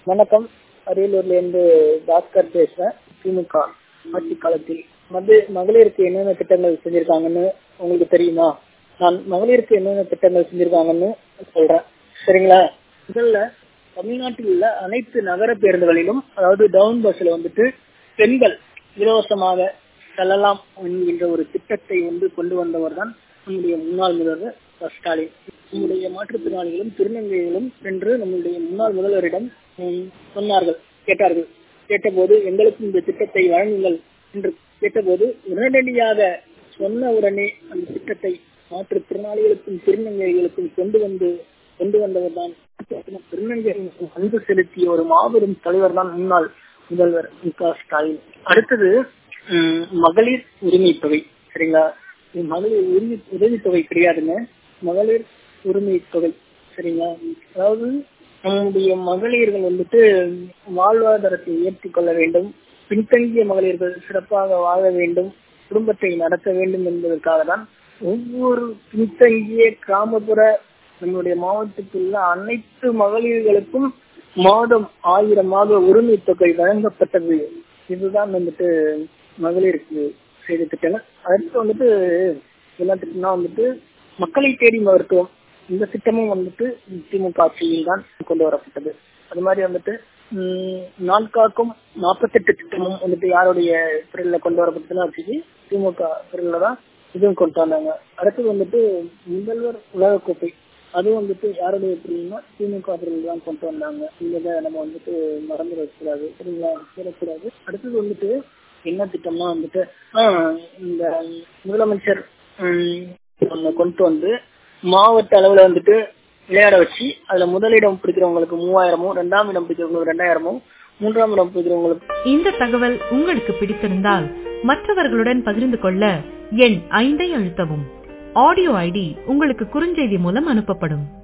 வணக்கம் அரியலூர்ல இருந்து பாஸ்கர் பேசுறேன் திமுக ஆட்சி காலத்தில் மது மகளிருக்கு என்னென்ன திட்டங்கள் செஞ்சிருக்காங்கன்னு உங்களுக்கு தெரியுமா நான் மகளிருக்கு என்னென்ன திட்டங்கள் செஞ்சிருக்காங்கன்னு சொல்றேன் சரிங்களா முதல்ல தமிழ்நாட்டில் உள்ள அனைத்து நகர பேருந்துகளிலும் அதாவது டவுன் பஸ்ல வந்துட்டு பெண்கள் இலவசமாக செல்லலாம் என்கின்ற ஒரு திட்டத்தை வந்து கொண்டு வந்தவர் தான் நம்முடைய முன்னாள் முதல்வர் மு. ஸ்டாலின் நம்முடைய மாற்றுத்திறனாளிகளும் திருநங்கைகளும் சென்று நம்முடைய முன்னாள் முதல்வரிடம் உம், சொன்னார்கள் கேட்டார்கள் கேட்டபோது எங்களுக்கும் இந்த திட்டத்தை வழங்குங்கள் என்று கேட்டபோது உடனடியாக சொன்ன உடனே அந்த திட்டத்தை மாற்றுத்திறனாளிகளுக்கும் திருநங்கைகளுக்கும் கொண்டு வந்து கொண்டு வந்தவர் தான் திருநங்கைகளுக்கு அன்பு செலுத்திய ஒரு மாபெரும் தலைவர் தான் முன்னாள் முதல்வர் மு க ஸ்டாலின் அடுத்தது உம், மகளிர் உரிமை தொகை சரிங்களா இது மகளிர் உரிமை உதவித்தொகை கிடையாதுங்க மகளிர் உரிமை தொகை சரிங்களா அதாவது நம்முடைய மகளிர்கள் வந்துட்டு வாழ்வாதாரத்தை உயர்த்திக் கொள்ள வேண்டும் பின்தங்கிய மகளிர்கள் சிறப்பாக வாழ வேண்டும் குடும்பத்தை நடத்த வேண்டும் என்பதற்காக தான் ஒவ்வொரு பின்தங்கிய கிராமப்புற நம்முடைய மாவட்டத்தில் உள்ள அனைத்து மகளிர்களுக்கும் மாதம் ஆயிரமாக உரிமை தொகை வழங்கப்பட்டது இதுதான் வந்துட்டு மகளிருக்கு செய்த திட்டங்கள் அடுத்து வந்துட்டு என்ன திட்டம்னா வந்துட்டு மக்களை தேடி மருத்துவம் இந்த திட்டமும் வந்துட்டு திமுக ஆட்சியில் தான் கொண்டு வரப்பட்டது அது மாதிரி வந்துட்டு உம், நான்காக்கும் நாற்பத்தெட்டு திட்டமும் வந்துட்டு யாருடைய பிரிவுல கொண்டு வரப்பட்டதுன்னு ஆட்சிக்கு திமுக பிரிவுல தான் இதுவும் கொண்டு வந்தாங்க அடுத்தது வந்துட்டு முதல்வர் உலகக்கோப்பை அதுவும் வந்துட்டு யாருடைய பிரிவுனா திமுக பிரிவில் தான் கொண்டு வந்தாங்க இதை நம்ம வந்துட்டு மறந்துடக்கூடாது சரிங்களா கூடாது அடுத்தது வந்துட்டு என்ன திட்டம்னா வந்துட்டு ஆஹ், இந்த முதலமைச்சர் உம், ஒண்ணு கொண்டு வந்து மாவட்ட அளவுல வந்துட்டு விளையாட வச்சு அதுல முதலிடம் பிடிக்கிறவங்களுக்கு மூவாயிரமும் ரெண்டாம் இடம் பிடிக்கிறவங்களுக்கு ரெண்டாயிரமும் மூன்றாம் இடம் பிடிக்கிறவங்களுக்கு இந்த தகவல் உங்களுக்கு பிடித்திருந்தால் மற்றவர்களுடன் பகிர்ந்து கொள்ள எண் ஐந்தை அழுத்தவும் ஆடியோ ஐடி உங்களுக்கு குறுஞ்செய்தி மூலம் அனுப்பப்படும்